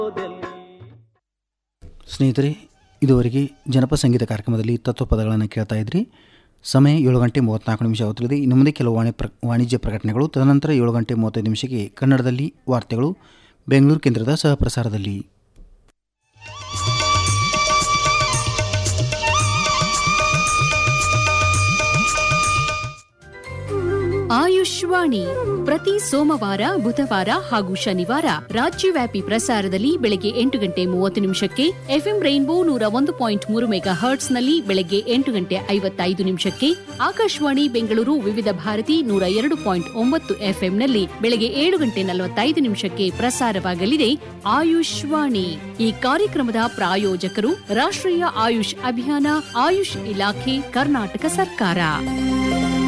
ಸ್ನೇಹಿತರೆ ಇದುವರೆಗೆ ಜನಪದ ಸಂಗೀತ ಕಾರ್ಯಕ್ರಮದಲ್ಲಿ ತತ್ವಪದಗಳನ್ನು ಕೇಳ್ತಾ ಇದ್ರಿ ಸಮಯ ಏಳು ಗಂಟೆ ಮೂವತ್ತ್ನಾಲ್ಕು ನಿಮಿಷ ಆಗುತ್ತಿದೆ ಇನ್ನು ಮುಂದೆ ಕೆಲವು ವಾಣಿ ಪ್ರ ವಾಣಿಜ್ಯ ಪ್ರಕಟಣೆಗಳು ತದನಂತರ ಏಳು ಗಂಟೆ ಮೂವತ್ತೈದು ನಿಮಿಷಕ್ಕೆ ಕನ್ನಡದಲ್ಲಿ ವಾರ್ತೆಗಳು ಬೆಂಗಳೂರು ಕೇಂದ್ರದ ಸಹಪ್ರಸಾರದಲ್ಲಿ ಆಯುಷ್ವಾಣಿ ಪ್ರತಿ ಸೋಮವಾರ ಬುಧವಾರ ಹಾಗೂ ಶನಿವಾರ ರಾಜ್ಯವ್ಯಾಪಿ ಪ್ರಸಾರದಲ್ಲಿ ಬೆಳಗ್ಗೆ ಎಂಟು ಗಂಟೆ ಮೂವತ್ತು ನಿಮಿಷಕ್ಕೆ ಎಫ್ಎಂ ರೈನ್ಬೋ ನೂರ ಒಂದು ಪಾಯಿಂಟ್ ಮೂರು ಮೆಗಾ ಹರ್ಟ್ಸ್ನಲ್ಲಿ ಬೆಳಗ್ಗೆ ಎಂಟು ಗಂಟೆ ಐವತ್ತೈದು ನಿಮಿಷಕ್ಕೆ ಆಕಾಶವಾಣಿ ಬೆಂಗಳೂರು ವಿವಿಧ ಭಾರತಿ ನೂರ ಎರಡು ಪಾಯಿಂಟ್ ಒಂಬತ್ತು ಎಫ್ಎಂನಲ್ಲಿ ಬೆಳಗ್ಗೆ ಏಳು ಗಂಟೆ ನಲವತ್ತೈದು ನಿಮಿಷಕ್ಕೆ ಪ್ರಸಾರವಾಗಲಿದೆ ಆಯುಷ್ವಾಣಿ ಈ ಕಾರ್ಯಕ್ರಮದ ಪ್ರಾಯೋಜಕರು ರಾಷ್ಟ್ರೀಯ ಆಯುಷ್ ಅಭಿಯಾನ ಆಯುಷ್ ಇಲಾಖೆ ಕರ್ನಾಟಕ ಸರ್ಕಾರ